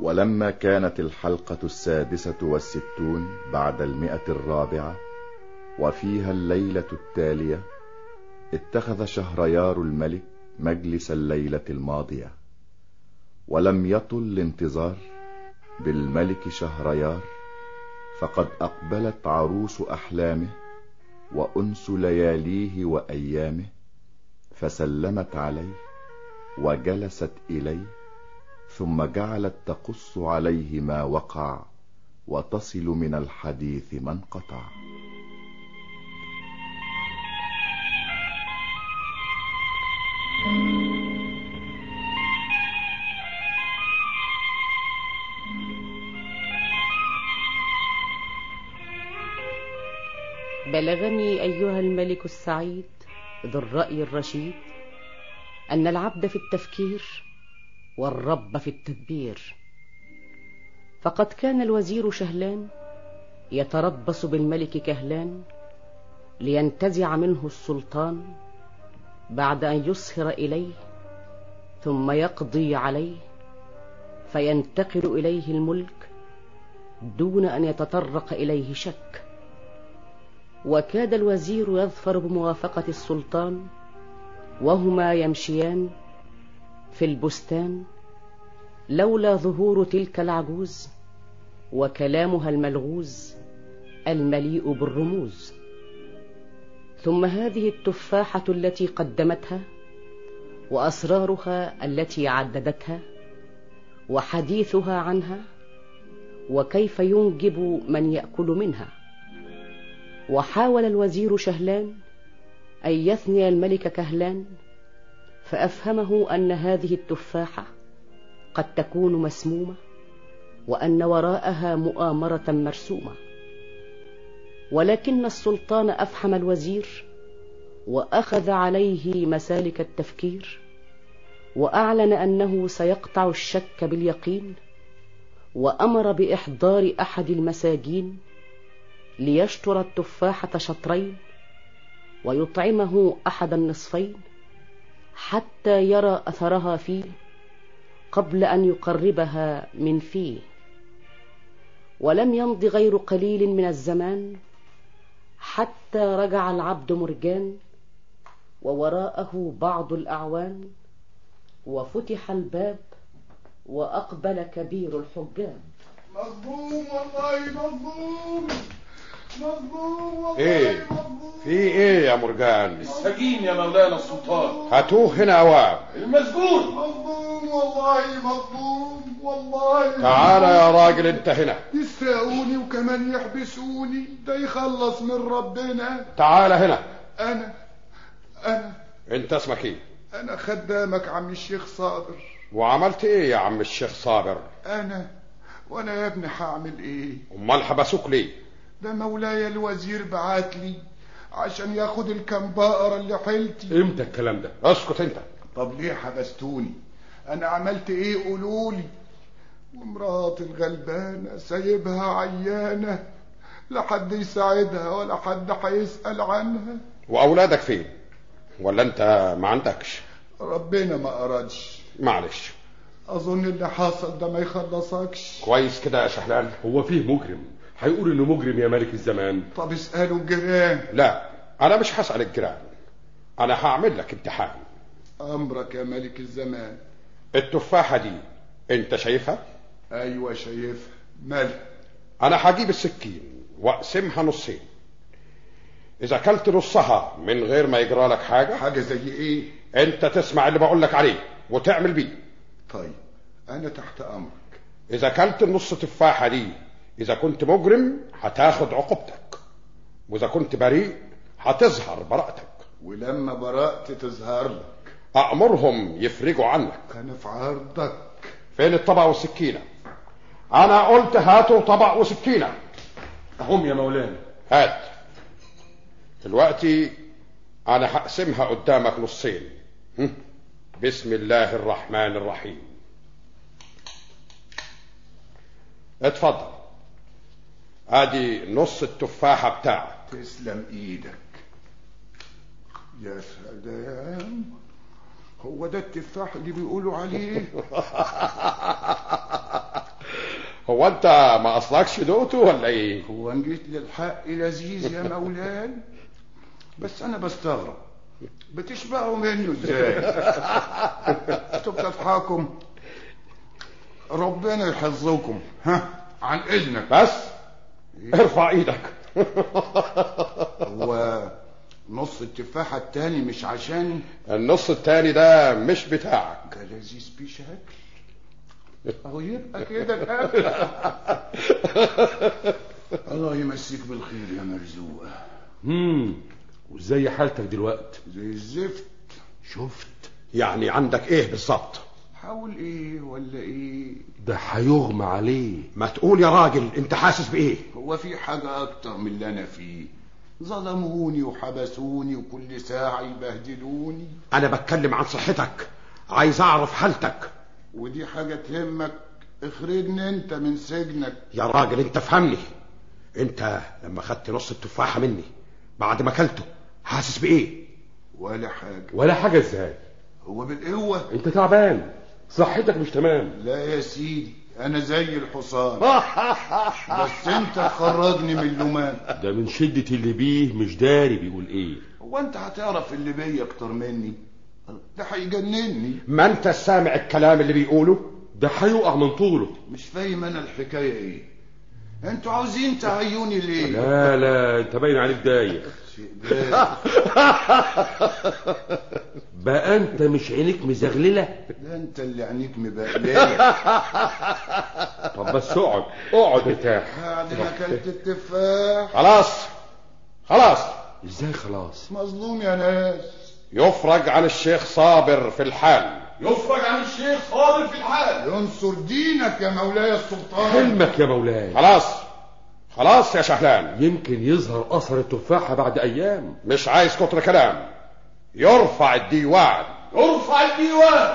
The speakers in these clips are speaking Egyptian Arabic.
ولما كانت الحلقة السادسة والستون بعد المئة الرابعة وفيها الليلة التالية اتخذ شهريار الملك مجلس الليلة الماضية ولم يطل الانتظار بالملك شهريار فقد أقبلت عروس أحلامه وأنس لياليه وأيامه فسلمت عليه وجلست إليه ثم جعلت تقص عليه ما وقع وتصل من الحديث ما انقطع بلغني أيها الملك السعيد ذو الرأي الرشيد أن العبد في التفكير والرب في التدبير فقد كان الوزير شهلان يتربص بالملك كهلان لينتزع منه السلطان بعد أن يصهر إليه ثم يقضي عليه فينتقل إليه الملك دون أن يتطرق إليه شك وكاد الوزير يظفر بموافقة السلطان وهما يمشيان في البستان لولا ظهور تلك العجوز وكلامها الملغوز المليء بالرموز ثم هذه التفاحة التي قدمتها وأسرارها التي عددتها وحديثها عنها وكيف ينجب من يأكل منها وحاول الوزير شهلان أن يثني الملك كهلان فأفهمه أن هذه التفاحة قد تكون مسمومة وأن وراءها مؤامرة مرسومة ولكن السلطان أفحم الوزير وأخذ عليه مسالك التفكير وأعلن أنه سيقطع الشك باليقين وأمر بإحضار أحد المساجين ليشتر التفاحة شطرين ويطعمه أحد النصفين حتى يرى أثرها فيه قبل أن يقربها من فيه ولم يمض غير قليل من الزمان حتى رجع العبد مرجان ووراءه بعض الأعوان وفتح الباب وأقبل كبير الحجام مظلوم والله مظلوم مظلوم والله ايه مظلوم في ايه يا مرجان السجين يا مولانا السلطان هاتوه هنا اوام المسجون مظلوم والله مظلوم والله تعال يا راجل انت هنا يسرقوني وكمان يحبسوني ده يخلص من ربنا تعال هنا انا انا انت اسمك ايه انا خدامك عم الشيخ صابر وعملت ايه يا عم الشيخ صابر انا وانا يا ابني هعمل ايه امال حبسوك ليه ده مولاي الوزير بعت لي عشان ياخد الكم بقرة اللي حيلتي امتى الكلام ده اسكت انت طب ليه حبستوني انا عملت ايه قولولي ومراتي الغلبانة سايبها عيانة لا حد يساعدها ولا حد هيسأل عنها واولادك فين ولا انت ما عندكش ربنا ما أرادش معلش أظن اللي حصل ده ما يخلصكش كويس كده يا شهلان هو فيه مجرم هيقول انه مجرم يا ملك الزمان طب اسألوا الجيران لا انا مش هسأل الجيران انا هعمل لك امتحان أمرك يا ملك الزمان التفاحة دي انت شايفها أيوة شايفها مالها انا هجيب السكين واقسمها نصين اذا كلت نصها من غير ما يجرى لك حاجة حاجة زي إيه انت تسمع اللي بقول لك عليه وتعمل بيه طيب أنا تحت أمرك اذا كلت النص تفاحة دي اذا كنت مجرم هتاخد عقوبتك واذا كنت بريء هتظهر براءتك ولما برأت تظهر لك أأمرهم يفرجوا عنك أنا في عرضك فين الطبق والسكينة أنا قلت هاتوا طبق وسكينة هم يا مولانا هات دلوقتي أنا هقسمها قدامك نصين هم؟ بسم الله الرحمن الرحيم اتفضل ادي نص التفاحة بتاعك تسلم إيدك يا سلام هو ده التفاح اللي بيقولوا عليه هو انت ما اصلكش دوته ولا ايه هو ان جيت للحق لذيذ يا مولاي بس انا بستغرب بتشبعوا منه ازاي انتوا بتضحكوا ربنا يحفظكم ها عن اذنك بس ارفع ايدك هو نص التفاحة التاني مش عشاني النص التاني ده مش بتاعك ده لذيذ بشكل اهو يبقى كده الأكل الله يمسيك بالخير يا مرزوقة امم وازاي حالتك دلوقتي زي الزفت شفت يعني عندك ايه بالظبط حاول ايه ولا ايه ده هيغمى عليه ما تقول يا راجل انت حاسس بايه هو في حاجة اكتر من اللي انا فيه ظلموني وحبسوني وكل ساعة يبهدلوني انا بتكلم عن صحتك عايز اعرف حالتك ودي حاجة تهمك اخرجني انت من سجنك يا راجل انت فهمني انت لما خدت نص التفاحة مني بعد ما اكلته حاسس بايه ولا حاجة ولا حاجه ازاي هو بالقوة انت تعبان صحتك مش تمام لا يا سيدي انا زي الحصان بس انت خرجني من اللومان ده من شده اللي بيه مش داري بيقول ايه هو انت هتعرف اللي بيا اكتر مني ده هيجنني ما انت سامع الكلام اللي بيقوله ده هيقع من طوله مش فاهم انا الحكاية ايه انتوا عاوزين تعيوني ليه لا لا انت باين عليك دايخ شيء ده بقى انت مش عينيك مزغلله ده انت اللي عينيك مبقلية طب بس اقعد اقعد ارتاح بعد ما اكلت التفاح خلاص خلاص ازاي خلاص مظلوم يا ناس يفرج عن الشيخ صابر في الحال يفرج عن الشيخ صابر في الحال ينصر دينك يا مولاي السلطان حلمك يا مولاي خلاص خلاص يا شهلان يمكن يظهر اثر التفاحه بعد ايام مش عايز كتر كلام يرفع الديوان ارفع الديوان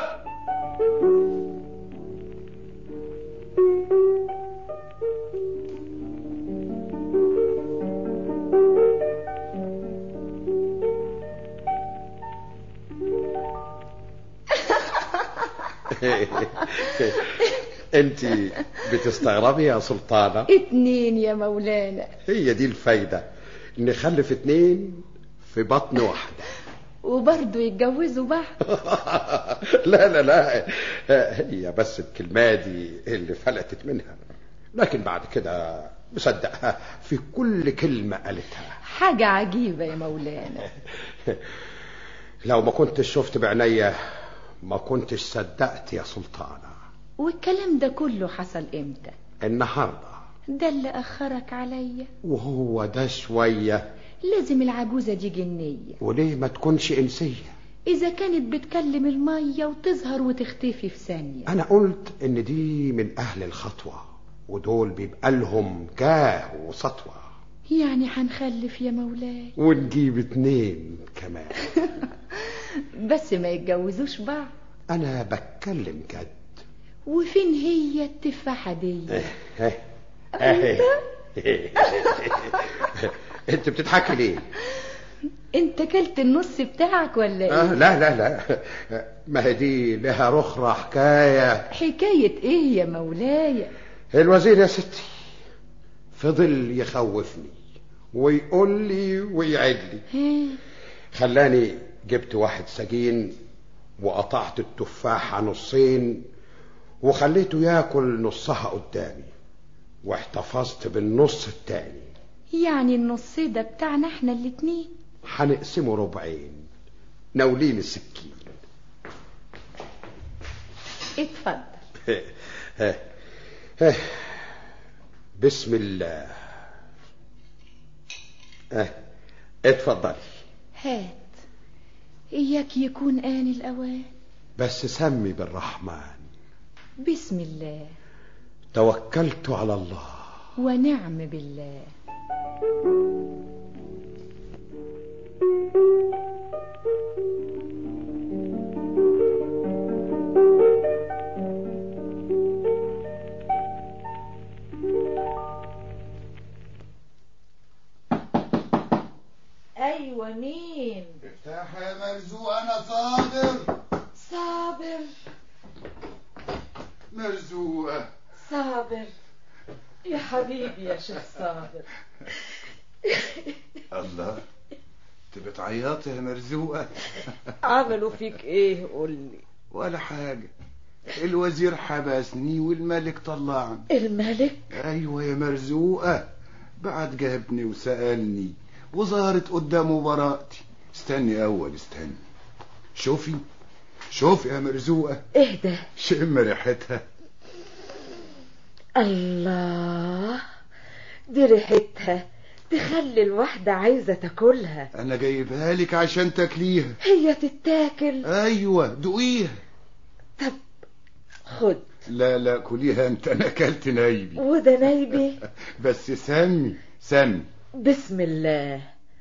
انت بتستغربي يا سلطانة اتنين يا مولانا هي دي الفايدة نخلف اتنين في بطن واحدة وبرضه يتجوزوا بعض لا لا لا هي بس الكلمة دي اللي فلتت منها لكن بعد كده مصدقها في كل كلمة قالتها حاجة عجيبة يا مولانا لو ما كنتش شفت بعينيا ما كنتش صدقت يا سلطانة والكلام ده كله حصل امتى النهاردة ده اللي اخرك عليا وهو ده شوية لازم العجوزة دي جنية وليه ما تكونش إنسية اذا كانت بتكلم المية وتظهر وتختفي في ثانية أنا قلت إن دي من أهل الخطوة ودول بيبقى لهم جاه وسطوة يعني هنخلف يا مولاي ونجيب اتنين كمان بس ما يتجوزوش بعض أنا بتكلم جد وفين هي التفاحة دي انت بتضحكي ليه انت كلت النص بتاعك ولا آه ايه لا لا لا ما هي دي لها رخرة حكاية حكاية ايه يا مولاي الوزير يا ستي فضل يخوفني ويقول لي ويعد لي ها، خلاني جبت واحد سجين وقطعت التفاحة نصين وخليته ياكل نصها قدامي واحتفظت بالنص التاني يعني النص ده بتاعنا احنا الاتنين هنقسمه ربعين ناولين السكين اتفضل بسم الله اه، اتفضلي هات اياك يكون آن الأوان بس سمي بالرحمن بسم الله توكلت على الله ونعم بالله ايوه مين افتح يا مرزوق انا صابر صابر مرزوقة صابر يا حبيبي يا شيخ صابر الله انت بتعيطي يا مرزوقة عملوا فيك ايه قول لي ولا حاجة الوزير حبسني والملك طلعني الملك ايوه يا مرزوقة بعد جابني وسألني وظهرت قدامه براءتي استني اول استني شوفي شوفي يا مرزوقة اهدى شم ريحتها الله دي ريحتها تخلي الواحدة عايزة تاكلها انا جايبها لك عشان تاكليها هي تتاكل ايوه دوقيها طب خد لا لا كليها انت انا اكلت نايبي وده نايبي بس سمي سمي بسم الله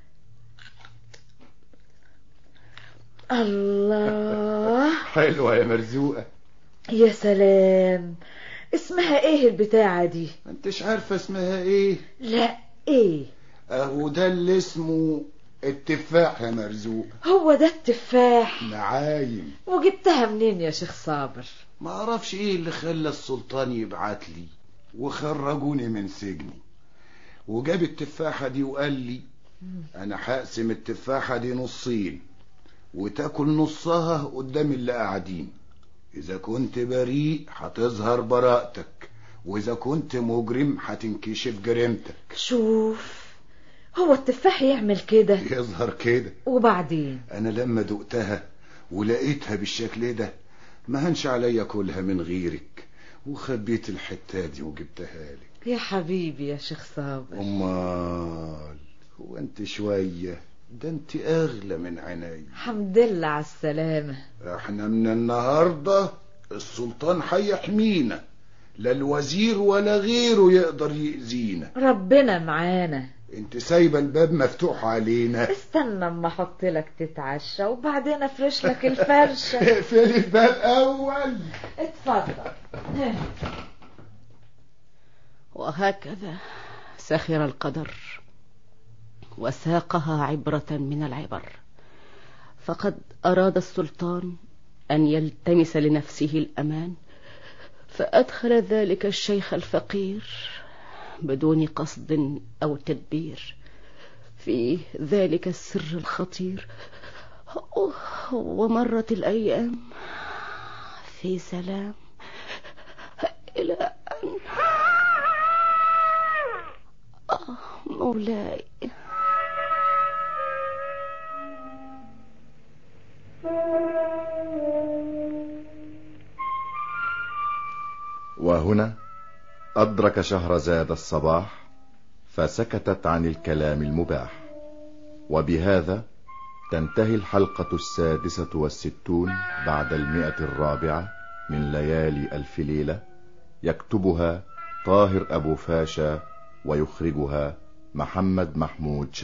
الله حلوة يا مرزوقة يا سلام اسمها ايه البتاعة دي ما انتش عارفة اسمها ايه لا ايه اهو ده اللي اسمه التفاح يا مرزوق هو ده التفاح نعايم وجبتها منين يا شيخ صابر ما اعرفش ايه اللي خلى السلطان يبعت لي وخرجوني من سجني وجاب التفاحة دي وقال لي انا هقسم التفاحة دي نصين وتاكل نصها قدام اللي قاعدين اذا كنت بريء هتظهر براءتك واذا كنت مجرم هتنكشف جريمتك شوف هو التفاح يعمل كده يظهر كده وبعدين انا لما دقتها ولقيتها بالشكل ده ما هنش عليا كلها من غيرك وخبيت الحتة دي وجبتها لك يا حبيبي يا شيخ صابر امال هو انت شوية ده انت اغلى من عيني الحمد لله على السلامة احنا من النهاردة السلطان هيحمينا لا الوزير ولا غيره يقدر يأذينا ربنا معانا انت سايبه الباب مفتوح علينا استنى اما احط لك تتعشى وبعدين افرش لك الفرشة اقفلي الباب اول اتفضل وهكذا سخر القدر وساقها عبرة من العبر فقد أراد السلطان أن يلتمس لنفسه الأمان فأدخل ذلك الشيخ الفقير بدون قصد أو تدبير في ذلك السر الخطير ومرت الأيام في سلام إلى أن آه مولاي وهنا أدرك شهرزاد الصباح فسكتت عن الكلام المباح وبهذا تنتهي الحلقة السادسة والستون بعد المئة الرابعة من ليالي ألف ليلة يكتبها طاهر أبو فاشا ويخرجها محمد محمود